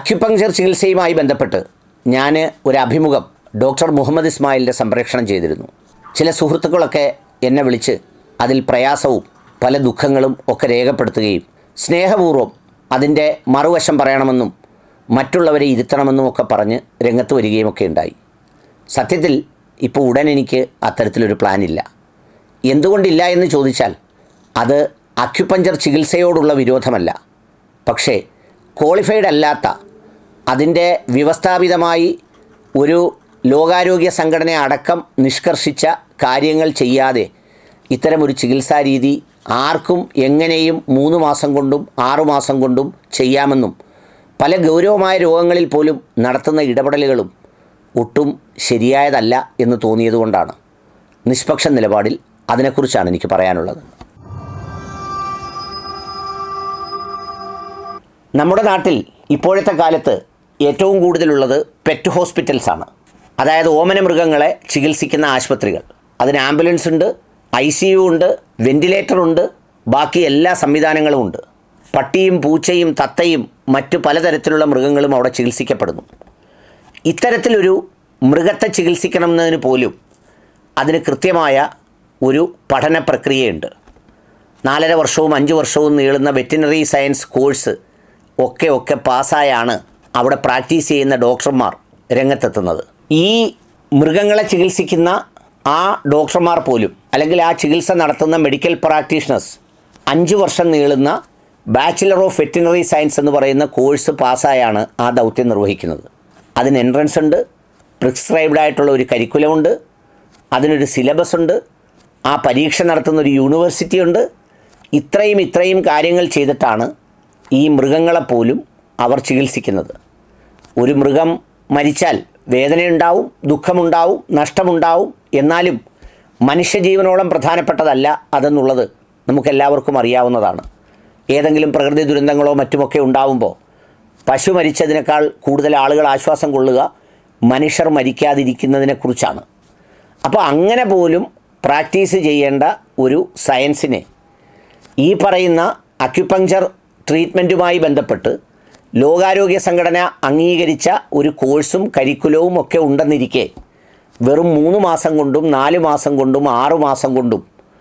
acupuncture ചികിത്സയുമായി ബന്ധപ്പെട്ട് ഞാൻ ഒരു അഭിമുഖം ഡോക്ടർ മുഹമ്മദ് ഇസ്മായിലിൻ്റെ സംപ്രേഷണം ചെയ്തിരുന്നു ചില സുഹൃത്തുക്കളൊക്കെ എന്നെ വിളിച്ച് അതിൽ പ്രയാസവും പല ദുഃഖങ്ങളും ഒക്കെ രേഖപ്പെടുത്തുകയും സ്നേഹപൂർവ്വം അതിൻ്റെ മറുവശം പറയണമെന്നും മറ്റുള്ളവരെ ഇരുത്തണമെന്നും ഒക്കെ പറഞ്ഞ് രംഗത്ത് വരികയും ഒക്കെ ഉണ്ടായി സത്യത്തിൽ ഇപ്പോൾ ഉടൻ എനിക്ക് അത്തരത്തിലൊരു പ്ലാനില്ല എന്തുകൊണ്ടില്ല എന്ന് ചോദിച്ചാൽ അത് അക്യുപഞ്ചർ ചികിത്സയോടുള്ള വിരോധമല്ല പക്ഷേ ക്വാളിഫൈഡ് അല്ലാത്ത അതിൻ്റെ വ്യവസ്ഥാപിതമായി ഒരു ലോകാരോഗ്യ സംഘടന അടക്കം നിഷ്കർഷിച്ച കാര്യങ്ങൾ ചെയ്യാതെ ഇത്തരമൊരു ചികിത്സാ രീതി ആർക്കും എങ്ങനെയും മൂന്ന് മാസം കൊണ്ടും ആറു മാസം കൊണ്ടും ചെയ്യാമെന്നും പല ഗൗരവമായ രോഗങ്ങളിൽ പോലും നടത്തുന്ന ഇടപെടലുകളും ഒട്ടും ശരിയായതല്ല എന്ന് തോന്നിയതുകൊണ്ടാണ് നിഷ്പക്ഷ നിലപാടിൽ അതിനെക്കുറിച്ചാണ് എനിക്ക് പറയാനുള്ളത് നമ്മുടെ നാട്ടിൽ ഇപ്പോഴത്തെ കാലത്ത് ഏറ്റവും കൂടുതലുള്ളത് പെറ്റ് ഹോസ്പിറ്റൽസ് ആണ് അതായത് ഓമന മൃഗങ്ങളെ ചികിത്സിക്കുന്ന ആശുപത്രികൾ അതിന് ആംബുലൻസ് ഉണ്ട് ഐ സി യു ഉണ്ട് വെന്റിലേറ്റർ ഉണ്ട് ബാക്കി എല്ലാ സംവിധാനങ്ങളും ഉണ്ട് പട്ടിയും പൂച്ചയും തത്തയും മറ്റു പലതരത്തിലുള്ള മൃഗങ്ങളും അവിടെ ചികിത്സിക്കപ്പെടുന്നു ഇത്തരത്തിലൊരു മൃഗത്തെ ചികിത്സിക്കണമെന്നതിന് പോലും അതിന് കൃത്യമായ ഒരു പഠന പ്രക്രിയയുണ്ട് നാലര വർഷവും അഞ്ച് വർഷവും നീളുന്ന വെറ്റിനറി സയൻസ് കോഴ്സ് ഒക്കെ ഒക്കെ പാസ്സായാണ് അവിടെ പ്രാക്ടീസ് ചെയ്യുന്ന ഡോക്ടർമാർ രംഗത്തെത്തുന്നത് ഈ മൃഗങ്ങളെ ചികിത്സിക്കുന്ന ആ ഡോക്ടർമാർ പോലും അല്ലെങ്കിൽ ആ ചികിത്സ നടത്തുന്ന മെഡിക്കൽ പ്രാക്ടീഷണേഴ്സ് അഞ്ച് വർഷം നീളുന്ന ബാച്ചിലർ ഓഫ് വെറ്റിനറി സയൻസ് എന്ന് പറയുന്ന കോഴ്സ് പാസ്സായാണ് ആ ദൗത്യം നിർവഹിക്കുന്നത് അതിന് എൻട്രൻസ് ഉണ്ട് പ്രിസ്ക്രൈബ്ഡ് ആയിട്ടുള്ള ഒരു കരിക്കുലമുണ്ട് അതിനൊരു സിലബസ് ഉണ്ട് ആ പരീക്ഷ നടത്തുന്ന ഒരു യൂണിവേഴ്സിറ്റി ഉണ്ട് ഇത്രയും ഇത്രയും കാര്യങ്ങൾ ചെയ്തിട്ടാണ് ഈ മൃഗങ്ങളെപ്പോലും അവർ ചികിത്സിക്കുന്നത് ഒരു മൃഗം മരിച്ചാൽ വേദനയുണ്ടാവും ദുഃഖമുണ്ടാവും നഷ്ടമുണ്ടാവും എന്നാലും മനുഷ്യജീവനോളം പ്രധാനപ്പെട്ടതല്ല അതെന്നുള്ളത് നമുക്കെല്ലാവർക്കും അറിയാവുന്നതാണ് ഏതെങ്കിലും പ്രകൃതി ദുരന്തങ്ങളോ മറ്റുമൊക്കെ ഉണ്ടാവുമ്പോൾ പശു മരിച്ചതിനേക്കാൾ കൂടുതൽ ആളുകൾ ആശ്വാസം കൊള്ളുക മനുഷ്യർ മരിക്കാതിരിക്കുന്നതിനെക്കുറിച്ചാണ് അപ്പോൾ അങ്ങനെ പോലും പ്രാക്ടീസ് ചെയ്യേണ്ട ഒരു സയൻസിനെ ഈ പറയുന്ന അക്യുപങ്ചർ ട്രീറ്റ്മെൻറ്റുമായി ബന്ധപ്പെട്ട് ലോകാരോഗ്യ സംഘടന അംഗീകരിച്ച ഒരു കോഴ്സും കരിക്കുലവും ഒക്കെ ഉണ്ടെന്നിരിക്കെ വെറും മൂന്ന് മാസം കൊണ്ടും നാല് മാസം കൊണ്ടും ആറു മാസം കൊണ്ടും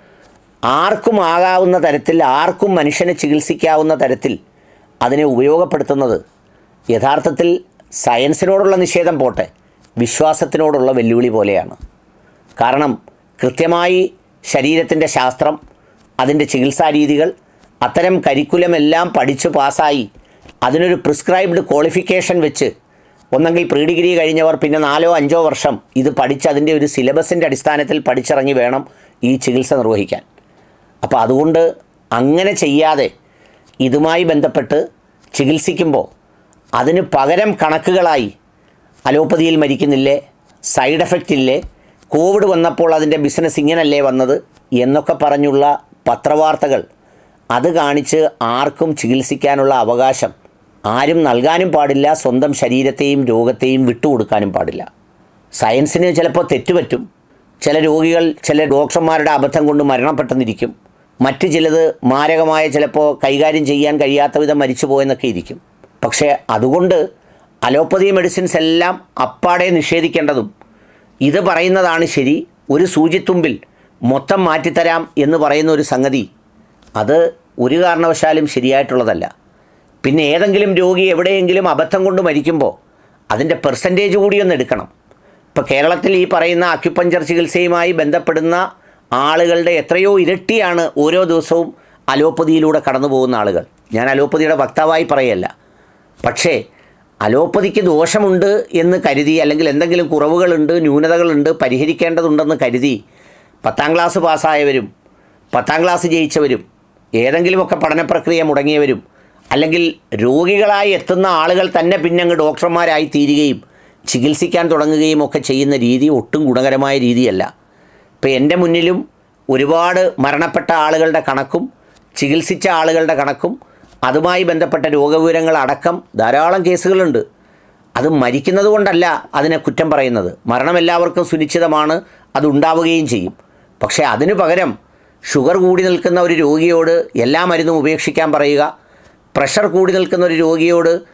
ആർക്കും ആകാവുന്ന തരത്തിൽ ആർക്കും മനുഷ്യനെ ചികിത്സിക്കാവുന്ന തരത്തിൽ അതിനെ ഉപയോഗപ്പെടുത്തുന്നത് യഥാർത്ഥത്തിൽ സയൻസിനോടുള്ള നിഷേധം പോട്ടെ വിശ്വാസത്തിനോടുള്ള വെല്ലുവിളി പോലെയാണ് കാരണം കൃത്യമായി ശരീരത്തിൻ്റെ ശാസ്ത്രം അതിൻ്റെ ചികിത്സാ രീതികൾ അത്തരം കരിക്കുലമെല്ലാം പഠിച്ചു പാസ്സായി അതിനൊരു പ്രിസ്ക്രൈബ്ഡ് ക്വാളിഫിക്കേഷൻ വെച്ച് ഒന്നെങ്കിൽ പ്രീ ഡിഗ്രി കഴിഞ്ഞവർ പിന്നെ നാലോ അഞ്ചോ വർഷം ഇത് പഠിച്ച് അതിൻ്റെ ഒരു സിലബസിൻ്റെ അടിസ്ഥാനത്തിൽ പഠിച്ചിറങ്ങി വേണം ഈ ചികിത്സ നിർവഹിക്കാൻ അപ്പോൾ അതുകൊണ്ട് അങ്ങനെ ചെയ്യാതെ ഇതുമായി ബന്ധപ്പെട്ട് ചികിത്സിക്കുമ്പോൾ അതിന് പകരം കണക്കുകളായി അലോപ്പതിയിൽ മരിക്കുന്നില്ലേ സൈഡ് എഫക്റ്റ് ഇല്ലേ കോവിഡ് വന്നപ്പോൾ അതിൻ്റെ ബിസിനസ് ഇങ്ങനല്ലേ വന്നത് എന്നൊക്കെ പറഞ്ഞുള്ള പത്രവാർത്തകൾ അത് കാണിച്ച് ആർക്കും ചികിത്സിക്കാനുള്ള അവകാശം ആരും നൽകാനും പാടില്ല സ്വന്തം ശരീരത്തെയും രോഗത്തെയും വിട്ടുകൊടുക്കാനും പാടില്ല സയൻസിന് ചിലപ്പോൾ തെറ്റുപറ്റും ചില രോഗികൾ ചില ഡോക്ടർമാരുടെ അബദ്ധം കൊണ്ട് മരണപ്പെട്ടെന്നിരിക്കും മറ്റ് ചിലത് മാരകമായ ചിലപ്പോൾ കൈകാര്യം ചെയ്യാൻ കഴിയാത്ത വിധം മരിച്ചു പോയെന്നൊക്കെ ഇരിക്കും പക്ഷേ അതുകൊണ്ട് അലോപ്പതി മെഡിസിൻസ് എല്ലാം അപ്പാടെ നിഷേധിക്കേണ്ടതും ഇത് പറയുന്നതാണ് ശരി ഒരു സൂചിത്തുമ്പിൽ മൊത്തം മാറ്റിത്തരാം എന്ന് പറയുന്ന ഒരു സംഗതി അത് ഒരു കാരണവശാലും ശരിയായിട്ടുള്ളതല്ല പിന്നെ ഏതെങ്കിലും രോഗി എവിടെയെങ്കിലും അബദ്ധം കൊണ്ട് മരിക്കുമ്പോൾ അതിൻ്റെ പെർസെൻറ്റേജ് കൂടി ഒന്ന് എടുക്കണം ഇപ്പോൾ കേരളത്തിൽ ഈ പറയുന്ന അക്യുപഞ്ചർ ചികിത്സയുമായി ബന്ധപ്പെടുന്ന ആളുകളുടെ എത്രയോ ഇരട്ടിയാണ് ഓരോ ദിവസവും അലോപ്പതിയിലൂടെ കടന്നു പോകുന്ന ആളുകൾ ഞാൻ അലോപ്പതിയുടെ വക്താവായി പറയല്ല പക്ഷേ അലോപ്പതിക്ക് ദോഷമുണ്ട് എന്ന് കരുതി അല്ലെങ്കിൽ എന്തെങ്കിലും കുറവുകളുണ്ട് ന്യൂനതകളുണ്ട് പരിഹരിക്കേണ്ടതുണ്ടെന്ന് കരുതി പത്താം ക്ലാസ് പാസ്സായവരും പത്താം ക്ലാസ് ജയിച്ചവരും ഏതെങ്കിലുമൊക്കെ പഠന പ്രക്രിയ മുടങ്ങിയവരും അല്ലെങ്കിൽ രോഗികളായി എത്തുന്ന ആളുകൾ തന്നെ പിന്നെ അങ്ങ് ഡോക്ടർമാരായി തീരുകയും ചികിത്സിക്കാൻ തുടങ്ങുകയും ഒക്കെ ചെയ്യുന്ന രീതി ഒട്ടും ഗുണകരമായ രീതിയല്ല ഇപ്പോൾ എൻ്റെ മുന്നിലും ഒരുപാട് മരണപ്പെട്ട ആളുകളുടെ കണക്കും ചികിത്സിച്ച ആളുകളുടെ കണക്കും അതുമായി ബന്ധപ്പെട്ട രോഗവിവരങ്ങൾ അടക്കം ധാരാളം കേസുകളുണ്ട് അത് മരിക്കുന്നത് കൊണ്ടല്ല അതിനെ കുറ്റം പറയുന്നത് മരണം എല്ലാവർക്കും സുനിശ്ചിതമാണ് അതുണ്ടാവുകയും ചെയ്യും പക്ഷേ അതിനു പകരം ഷുഗർ കൂടി നിൽക്കുന്ന ഒരു രോഗിയോട് എല്ലാ മരുന്നും ഉപേക്ഷിക്കാൻ പറയുക പ്രഷർ കൂടി നിൽക്കുന്ന ഒരു രോഗിയോട്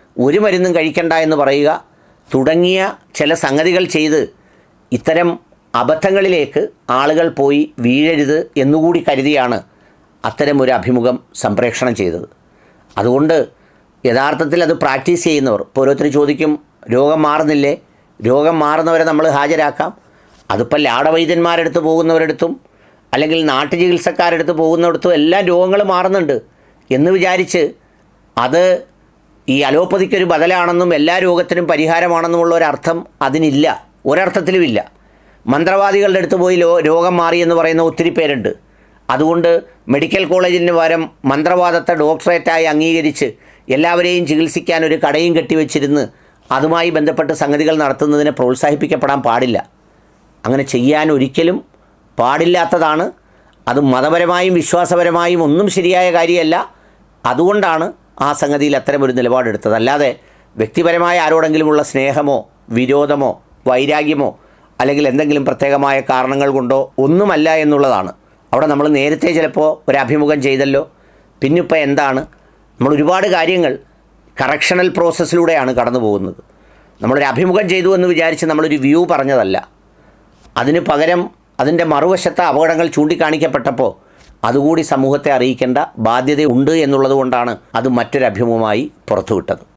ഒരു മരുന്നും കഴിക്കണ്ട എന്ന് പറയുക തുടങ്ങിയ ചില സംഗതികൾ ചെയ്ത് ഇത്തരം അബദ്ധങ്ങളിലേക്ക് ആളുകൾ പോയി വീഴരുത് എന്നുകൂടി കരുതിയാണ് അത്തരമൊരു അഭിമുഖം സംപ്രേഷണം ചെയ്തത് അതുകൊണ്ട് യഥാർത്ഥത്തിൽ അത് പ്രാക്ടീസ് ചെയ്യുന്നവർ ഇപ്പോൾ ഓരോരുത്തർ ചോദിക്കും രോഗം മാറുന്നില്ലേ രോഗം മാറുന്നവരെ നമ്മൾ ഹാജരാക്കാം അതിപ്പോൾ ലാടവൈദ്യന്മാരെടുത്ത് പോകുന്നവരെടുത്തും അല്ലെങ്കിൽ നാട്ടുചികിത്സക്കാരെടുത്ത് പോകുന്നിടത്തും എല്ലാം രോഗങ്ങൾ മാറുന്നുണ്ട് എന്ന് വിചാരിച്ച് അത് ഈ അലോപ്പതിക്കൊരു ബദലാണെന്നും എല്ലാ രോഗത്തിനും പരിഹാരമാണെന്നുമുള്ള ഒരർത്ഥം അതിനില്ല ഒരർത്ഥത്തിലുമില്ല മന്ത്രവാദികളുടെ അടുത്ത് പോയി ലോ രോഗം മാറി എന്ന് പറയുന്ന ഒത്തിരി പേരുണ്ട് അതുകൊണ്ട് മെഡിക്കൽ കോളേജിന് പകരം മന്ത്രവാദത്തെ ഡോക്ടറേറ്റായി അംഗീകരിച്ച് എല്ലാവരെയും ചികിത്സിക്കാൻ ഒരു കടയും കെട്ടിവെച്ചിരുന്ന് അതുമായി ബന്ധപ്പെട്ട് സംഗതികൾ നടത്തുന്നതിനെ പ്രോത്സാഹിപ്പിക്കപ്പെടാൻ പാടില്ല അങ്ങനെ ചെയ്യാൻ ഒരിക്കലും പാടില്ലാത്തതാണ് അത് മതപരമായും വിശ്വാസപരമായും ഒന്നും ശരിയായ കാര്യമല്ല അതുകൊണ്ടാണ് ആ സംഗതിയിൽ അത്തരമൊരു നിലപാടെടുത്തത് അല്ലാതെ വ്യക്തിപരമായ ആരോടെങ്കിലുമുള്ള സ്നേഹമോ വിരോധമോ വൈരാഗ്യമോ അല്ലെങ്കിൽ എന്തെങ്കിലും പ്രത്യേകമായ കാരണങ്ങൾ കൊണ്ടോ ഒന്നുമല്ല എന്നുള്ളതാണ് അവിടെ നമ്മൾ നേരത്തെ ചിലപ്പോൾ ഒരു അഭിമുഖം ചെയ്തല്ലോ പിന്നിപ്പോൾ എന്താണ് നമ്മൾ ഒരുപാട് കാര്യങ്ങൾ കറക്ഷണൽ പ്രോസസ്സിലൂടെയാണ് കടന്നു പോകുന്നത് നമ്മളൊരു അഭിമുഖം ചെയ്തു എന്ന് വിചാരിച്ച് നമ്മളൊരു വ്യൂ പറഞ്ഞതല്ല അതിന് പകരം അതിൻ്റെ മറുവശത്തെ അപകടങ്ങൾ ചൂണ്ടിക്കാണിക്കപ്പെട്ടപ്പോൾ അതുകൂടി സമൂഹത്തെ അറിയിക്കേണ്ട ബാധ്യതയുണ്ട് എന്നുള്ളത് കൊണ്ടാണ് അത് മറ്റൊരു അഭിമുഖമായി പുറത്തുവിട്ടത്